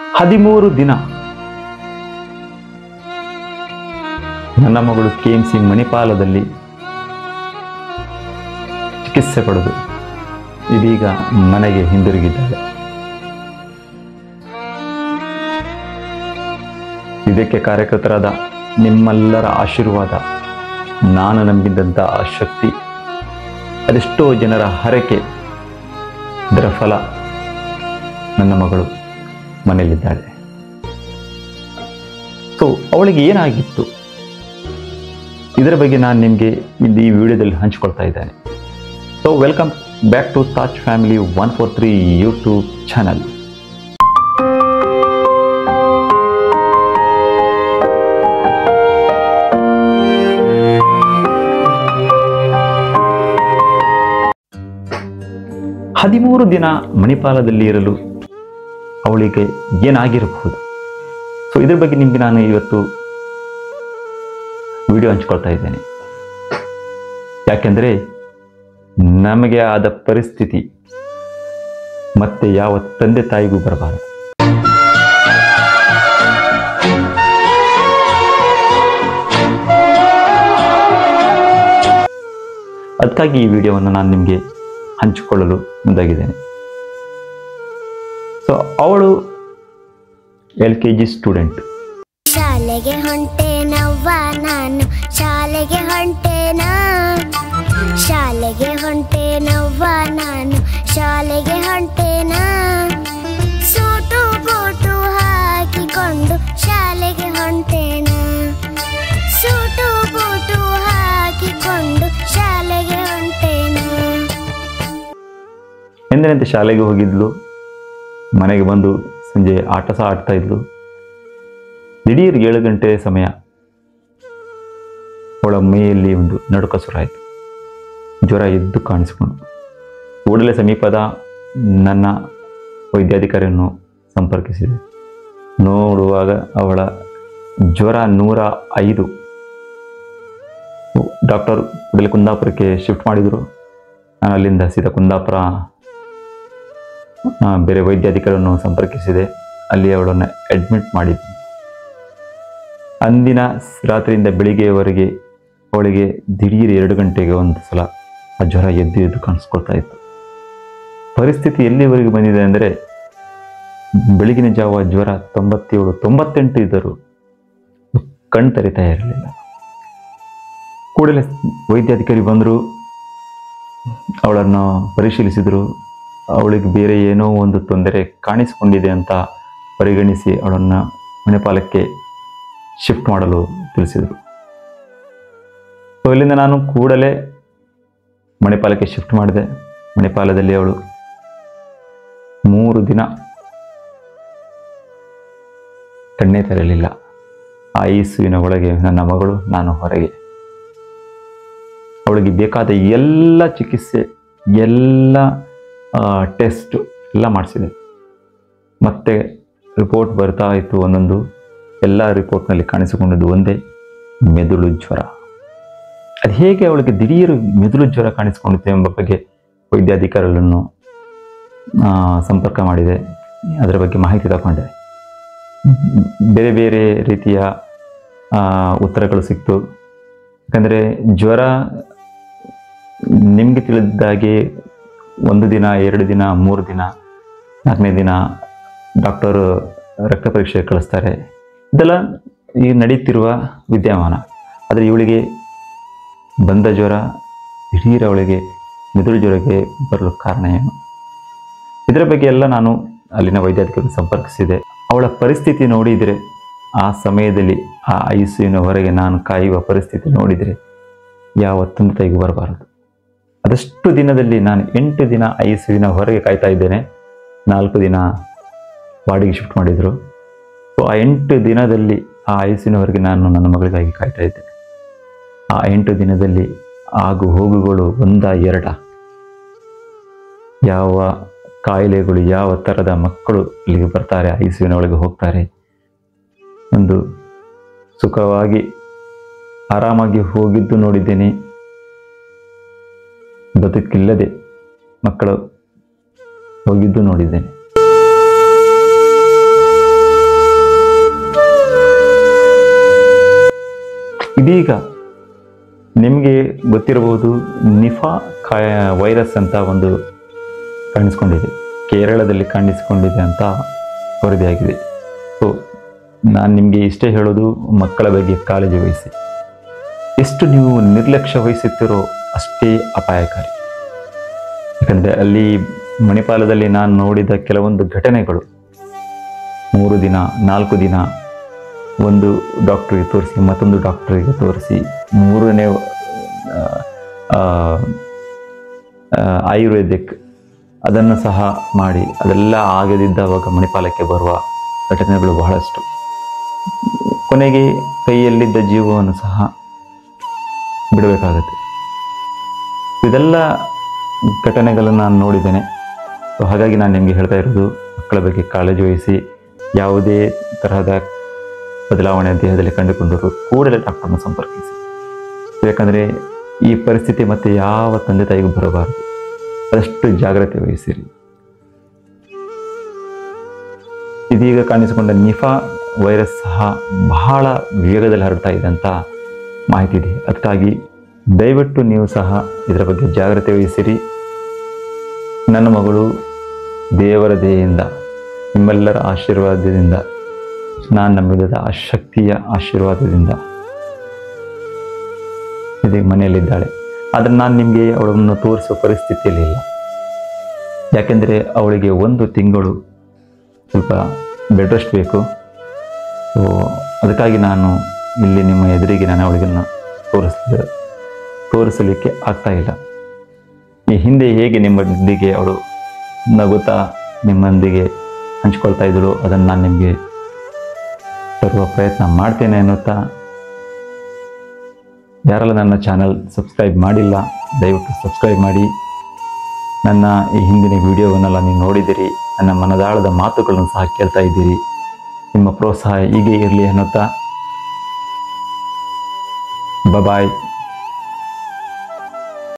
ಹದಿಮೂರು ದಿನ ನನ್ನ ಮಗಳು ಕೆ ಎಂ ಸಿ ಮಣಿಪಾಲದಲ್ಲಿ ಚಿಕಿತ್ಸೆ ಪಡೆದು ಇದೀಗ ಮನೆಗೆ ಹಿಂದಿರುಗಿದ್ದಾಳೆ ಇದಕ್ಕೆ ಕಾರ್ಯಕರ್ತರಾದ ನಿಮ್ಮೆಲ್ಲರ ಆಶೀರ್ವಾದ ನಾನು ನಂಬಿದಂಥ ಆ ಶಕ್ತಿ ಅದೆಷ್ಟೋ ಜನರ ಹರಕೆ ಇದರ ಫಲ ನನ್ನ ಮಗಳು ಮನೆಯಲ್ಲಿದ್ದಾಳೆ ಸೊ ಅವಳಿಗೆ ಏನಾಗಿತ್ತು ಇದರ ಬಗ್ಗೆ ನಾನು ನಿಮಗೆ ಇಂದು ಈ ವಿಡಿಯೋದಲ್ಲಿ ಹಂಚಿಕೊಳ್ತಾ ಇದ್ದೇನೆ so welcome back to Taj family one four three YouTube channel ಹದಿಮೂರು ದಿನ ಮಣಿಪಾಲದಲ್ಲಿ ಇರಲು ಅವಳಿಗೆ ಏನಾಗಿರಬಹುದು ಸೊ ಇದ್ರ ಬಗ್ಗೆ ನಿಮಗೆ ನಾನು ಇವತ್ತು ವಿಡಿಯೋ ಹಂಚ್ಕೊಳ್ತಾ ಇದ್ದೇನೆ ಯಾಕೆಂದರೆ ನಮಗೆ ಆದ ಪರಿಸ್ಥಿತಿ ಮತ್ತೆ ಯಾವ ತಂದೆ ತಾಯಿಗೂ ಬರಬಾರದು ಅದಕ್ಕಾಗಿ ಈ ವಿಡಿಯೋವನ್ನು ನಾನು ನಿಮಗೆ ಹಂಚಿಕೊಳ್ಳಲು ಮುಂದಾಗಿದ್ದೇನೆ ಸೊ ಅವಳು ಎಲ್ ಕೆ ಜಿ ಸ್ಟೂಡೆಂಟ್ ಶಾಲೆಗೆ ಹೊಂಟೇನವ್ವ ನಾನು ಶಾಲೆಗೆ ಹೊಂಟೇನಾ ಶಾಲೆಗೆ ಹೊಂಟೇನವ್ವ ನಾನು ಶಾಲೆಗೆ ಹೊಂಟೇನಾ ಸೂಟು ಬೂಟು ಹಾಕಿಕೊಂಡು ಶಾಲೆಗೆ ಹೊಂಟೇನಾ ಸೂಟು ಬೂಟು ಹಾಕಿಕೊಂಡು ಶಾಲೆಗೆ ಹೊಂಟೇನಾ ಎಂದಿನಂತೆ ಶಾಲೆಗೆ ಹೋಗಿದ್ಲು ಮನೆಗೆ ಬಂದು ಸಂಜೆ ಆಟ ಸಹ ಆಡ್ತಾ ಇದ್ಲು ದಿಢೀರ್ ಏಳು ಗಂಟೆ ಸಮಯ ಅವಳ ಮೈಯಲ್ಲಿ ಒಂದು ನಡುಕ ಶುರುವಾಯಿತು ಜ್ವರ ಎದ್ದು ಕಾಣಿಸಿಕೊಂಡು ಕೂಡಲೇ ಸಮೀಪದ ನನ್ನ ವೈದ್ಯಾಧಿಕಾರಿಯನ್ನು ಸಂಪರ್ಕಿಸಿದೆ ನೋಡುವಾಗ ಅವಳ ಜ್ವರ ನೂರ ಐದು ಡಾಕ್ಟರ್ ಕೂಡಲೇ ಕುಂದಾಪುರಕ್ಕೆ ಶಿಫ್ಟ್ ಮಾಡಿದರು ನಾನು ಅಲ್ಲಿಂದ ಸೀದಾ ಕುಂದಾಪುರ ಆ, ಬೇರೆ ವೈದ್ಯಾಧಿಕಾರಿಯನ್ನು ಸಂಪರ್ಕಿಸಿದೆ ಅಲ್ಲಿ ಅವಳನ್ನು ಅಡ್ಮಿಟ್ ಮಾಡಿದ್ದೆ ಅಂದಿನ ರಾತ್ರಿಯಿಂದ ಬೆಳಿಗ್ಗೆಯವರೆಗೆ ಅವಳಿಗೆ ದಿಢೀರ್ ಎರಡು ಗಂಟೆಗೆ ಒಂದು ಸಲ ಆ ಜ್ವರ ಎದ್ದು ಎದ್ದು ಕಾಣಿಸ್ಕೊಳ್ತಾ ಇತ್ತು ಪರಿಸ್ಥಿತಿ ಎಲ್ಲಿವರೆಗೆ ಬಂದಿದೆ ಅಂದರೆ ಬೆಳಗಿನ ಜಾವ ಜ್ವರ ತೊಂಬತ್ತೇಳು ತೊಂಬತ್ತೆಂಟು ಇದ್ದರು ಕಣ್ ತೆರಿತಾ ಇರಲಿಲ್ಲ ಕೂಡಲೇ ವೈದ್ಯಾಧಿಕಾರಿ ಬಂದರು ಅವಳನ್ನು ಪರಿಶೀಲಿಸಿದರು ಅವಳಿಗೆ ಬೇರೆ ಏನೋ ಒಂದು ತೊಂದರೆ ಕಾಣಿಸಿಕೊಂಡಿದೆ ಅಂತ ಪರಿಗಣಿಸಿ ಅವಳನ್ನು ಮಣಿಪಾಲಕ್ಕೆ ಶಿಫ್ಟ್ ಮಾಡಲು ತಿಳಿಸಿದರು ಸೊ ಇಲ್ಲಿಂದ ನಾನು ಕೂಡಲೇ ಮಣಿಪಾಲಕ್ಕೆ ಶಿಫ್ಟ್ ಮಾಡಿದೆ ಮಣಿಪಾಲದಲ್ಲಿ ಅವಳು ಮೂರು ದಿನ ಕಣ್ಣೇ ತೆರಲಿಲ್ಲ ಆ ಐಸುವಿನ ಒಳಗೆ ನನ್ನ ಮಗಳು ನಾನು ಹೊರಗೆ ಅವಳಿಗೆ ಬೇಕಾದ ಎಲ್ಲ ಚಿಕಿತ್ಸೆ ಎಲ್ಲ ಟೆಸ್ಟ್ ಎಲ್ಲ ಮಾಡಿಸಿದೆ ಮತ್ತೆ ರಿಪೋರ್ಟ್ ಬರ್ತಾ ಇತ್ತು ಒಂದೊಂದು ಎಲ್ಲ ರಿಪೋರ್ಟ್ನಲ್ಲಿ ಕಾಣಿಸಿಕೊಂಡದ್ದು ಒಂದೇ ಮೆದುಳು ಜ್ವರ ಅದು ಹೇಗೆ ಅವಳಿಗೆ ದಿಢೀರ್ ಮೆದುಳು ಜ್ವರ ಕಾಣಿಸಿಕೊಂಡಿತ್ತು ಎಂಬ ಬಗ್ಗೆ ವೈದ್ಯಾಧಿಕಾರಿಗಳನ್ನು ಆ, ಸಂಪರ್ಕ ಮಾಡಿದೆ ಅದರ ಬಗ್ಗೆ ಮಾಹಿತಿ ತಗೊಂಡೆ ಬೇರೆ ಬೇರೆ ರೀತಿಯ ಆ, ಉತ್ತರಗಳು ಸಿಕ್ತು ಯಾಕಂದರೆ ಜ್ವರ ನಿಮಗೆ ತಿಳಿದಾಗೆ ಒಂದು ದಿನ ಎರಡು ದಿನ ಮೂರು ದಿನ ನಾಲ್ಕನೇ ದಿನ ಡಾಕ್ಟರು ರಕ್ತ ಪರೀಕ್ಷೆ ಕಳಿಸ್ತಾರೆ ಇದೆಲ್ಲ ಈಗ ನಡೀತಿರುವ ವಿದ್ಯಮಾನ ಆದರೆ ಇವಳಿಗೆ ಬಂದ ಜ್ವರ ದಿಢೀರ್ ಅವಳಿಗೆ ಮೆದುಳು ಜ್ವರಕ್ಕೆ ಬರಲು ಕಾರಣ ಏನು ಇದರ ಬಗ್ಗೆ ಎಲ್ಲ ನಾನು ಅಲ್ಲಿನ ವೈದ್ಯಾಧಿಕಾರಿ ಸಂಪರ್ಕಿಸಿದೆ ಅವಳ ಪರಿಸ್ಥಿತಿ ನೋಡಿದರೆ ಆ ಸಮಯದಲ್ಲಿ ಆ ಐಸಿಯುವಿನ ಹೊರಗೆ ನಾನು ಕಾಯುವ ಪರಿಸ್ಥಿತಿ ನೋಡಿದರೆ ಯಾವ ತಂದೆ ತಾಯಿಗೂ ಬರಬಾರದು ಅದಷ್ಟು ದಿನದಲ್ಲಿ ನಾನು ಎಂಟು ದಿನ ಐಸಿಯುವಿನ ಹೊರಗೆ ಕಾಯ್ತಾ ಇದ್ದೇನೆ ನಾಲ್ಕು ದಿನ ವಾರ್ಡಿಗೆ ಶಿಫ್ಟ್ ಮಾಡಿದರು ಸೊ ಆ ಎಂಟು ದಿನದಲ್ಲಿ ಆ ಐಸಿಯುವಿನ ಹೊರಗೆ ನಾನು ನನ್ನ ಮಗಳಿಗಾಗಿ ಕಾಯ್ತಾ ಇದ್ದೆ ಆ ಎಂಟು ದಿನದಲ್ಲಿ ಆಗು ಹೋಗುಗಳು ಒಂದ ಎರಡ ಯಾವ ಕಾಯಿಲೆಗಳು ಯಾವ ಥರದ ಮಕ್ಕಳು ಇಲ್ಲಿಗೆ ಬರ್ತಾರೆ ಐಸಿಯುವಿನ ಒಳಗೆ ಹೋಗ್ತಾರೆ ಒಂದು ಸುಖವಾಗಿ ಆರಾಮಾಗಿ ಹೋಗಿದ್ದು ನೋಡಿದ್ದೇನೆ ಬದುಕಿಲ್ಲದೆ ಮಕ್ಕಳು ಹೋಗಿದ್ದು ನೋಡಿದ್ದೇನೆ ಇದೀಗ ನಿಮಗೆ ಗೊತ್ತಿರಬಹುದು ನಿಫಾ ಕಾಯ ವೈರಸ್ ಅಂತ ಒಂದು ಕಾಣಿಸ್ಕೊಂಡಿದೆ ಕೇರಳದಲ್ಲಿ ಕಾಣಿಸಿಕೊಂಡಿದೆ ಅಂತ ವರದಿಯಾಗಿದೆ ಸೊ ನಾನು ನಿಮಗೆ ಇಷ್ಟೇ ಹೇಳೋದು ಮಕ್ಕಳ ಬಗ್ಗೆ ಕಾಳಜಿ ವಹಿಸಿ ಎಷ್ಟು ನೀವು ನಿರ್ಲಕ್ಷ್ಯ ವಹಿಸುತ್ತೀರೋ ಅಷ್ಟೇ ಅಪಾಯಕಾರಿ ಯಾಕಂದರೆ ಅಲ್ಲಿ ಮಣಿಪಾಲದಲ್ಲಿ ನಾನು ನೋಡಿದ ಕೆಲವೊಂದು ಘಟನೆಗಳು ಮೂರು ದಿನ ನಾಲ್ಕು ದಿನ ಒಂದು ಡಾಕ್ಟ್ರಿಗೆ ತೋರಿಸಿ ಮತ್ತೊಂದು ಡಾಕ್ಟ್ರಿಗೆ ತೋರಿಸಿ ಮೂರನೇ ಆ, ಆ, ಆ, ಆಯುರ್ವೇದಿಕ್ ಅದನ್ನು ಸಹ ಮಾಡಿ ಅದೆಲ್ಲ ಆಗದಿದ್ದವಾಗ ಮಣಿಪಾಲಕ್ಕೆ ಬರುವ ಘಟನೆಗಳು ಬಹಳಷ್ಟು ಕೊನೆಗೆ ಕೈಯಲ್ಲಿದ್ದ ಜೀವವನ್ನು ಸಹ ಬಿಡಬೇಕಾಗತ್ತೆ ಇದೆಲ್ಲ ಘಟನೆಗಳನ್ನು ನಾನು ನೋಡಿದ್ದೇನೆ ಸೊ ಹಾಗಾಗಿ ನಾನು ನಿಮಗೆ ಹೇಳ್ತಾ ಇರೋದು ಮಕ್ಕಳ ಬಗ್ಗೆ ಕಾಳಜಿ ವಹಿಸಿ ಯಾವುದೇ ತರಹದ ಬದಲಾವಣೆ ದೇಹದಲ್ಲಿ ಕಂಡುಕೊಂಡರೂ ಕೂಡಲೇ ಡಾಕ್ಟರ್ನ ಸಂಪರ್ಕಿಸಿ ಯಾಕಂದರೆ ಈ ಪರಿಸ್ಥಿತಿ ಮತ್ತೆ ಯಾವ ತಂದೆ ತಾಯಿಗೂ ಬರಬಾರದು ಅದಷ್ಟು ಜಾಗ್ರತೆ ವಹಿಸಿರಿ ಇದೀಗ ಕಾಣಿಸಿಕೊಂಡ ನಿಫಾ ವೈರಸ್ ಸಹ ಬಹಳ ವೇಗದಲ್ಲಿ ಹರಡ್ತಾ ಇದೆ ಅಂತ ಮಾಹಿತಿ ಇದೆ ಅದಕ್ಕಾಗಿ ದಯವಿಟ್ಟು ನೀವು ಸಹ ಇದರ ಬಗ್ಗೆ ಜಾಗ್ರತೆ ವಹಿಸಿರಿ ನನ್ನ ಮಗಳು ದೇವರ ದಯೆಯಿಂದ ನಿಮ್ಮೆಲ್ಲರ ಆಶೀರ್ವಾದದಿಂದ ನಾನು ನಂಬಿದ ಆ ಶಕ್ತಿಯ ಆಶೀರ್ವಾದದಿಂದ ಇದೀಗ ಮನೆಯಲ್ಲಿದ್ದಾಳೆ ಆದರೆ ನಾನು ನಿಮಗೆ ಅವಳನ್ನು ತೋರಿಸುವ ಪರಿಸ್ಥಿತಿಯಲ್ಲಿ ಇಲ್ಲ ಯಾಕೆಂದರೆ ಅವಳಿಗೆ ಒಂದು ತಿಂಗಳು ಸ್ವಲ್ಪ ಬೆಡ್ ರೆಸ್ಟ್ ಬೇಕು ಸೊ ಅದಕ್ಕಾಗಿ ನಾನು ಇಲ್ಲಿ ನಿಮ್ಮ ಎದುರಿಗೆ ನಾನು ಅವಳಿಗನ್ನು ತೋರಿಸಿದ ತೋರಿಸಲಿಕ್ಕೆ ಆಗ್ತಾ ಇಲ್ಲ ಈ ಹಿಂದೆ ಹೇಗೆ ನಿಮ್ಮೊಂದಿಗೆ ಅವಳು ನಗುತ್ತಾ ನಿಮ್ಮೊಂದಿಗೆ ಹಂಚ್ಕೊಳ್ತಾ ಇದ್ದಳು ಅದನ್ನು ನಾನು ನಿಮಗೆ ತರುವ ಪ್ರಯತ್ನ ಮಾಡ್ತೇನೆ ಅನ್ನುತ್ತಾ ಯಾರೆಲ್ಲ ನನ್ನ ಚಾನಲ್ ಸಬ್ಸ್ಕ್ರೈಬ್ ಮಾಡಿಲ್ಲ ದಯವಿಟ್ಟು ಸಬ್ಸ್ಕ್ರೈಬ್ ಮಾಡಿ ನನ್ನ ಈ ಹಿಂದಿನ ವಿಡಿಯೋವನ್ನೆಲ್ಲ ನೀವು ನೋಡಿದಿರಿ ನನ್ನ ಮನದಾಳದ ಮಾತುಗಳನ್ನು ಸಹ ಕೇಳ್ತಾ ಇದ್ದೀರಿ ನಿಮ್ಮ ಪ್ರೋತ್ಸಾಹ ಹೀಗೆ ಇರಲಿ ಅನ್ನುತ್ತಾ ಬಾಯ್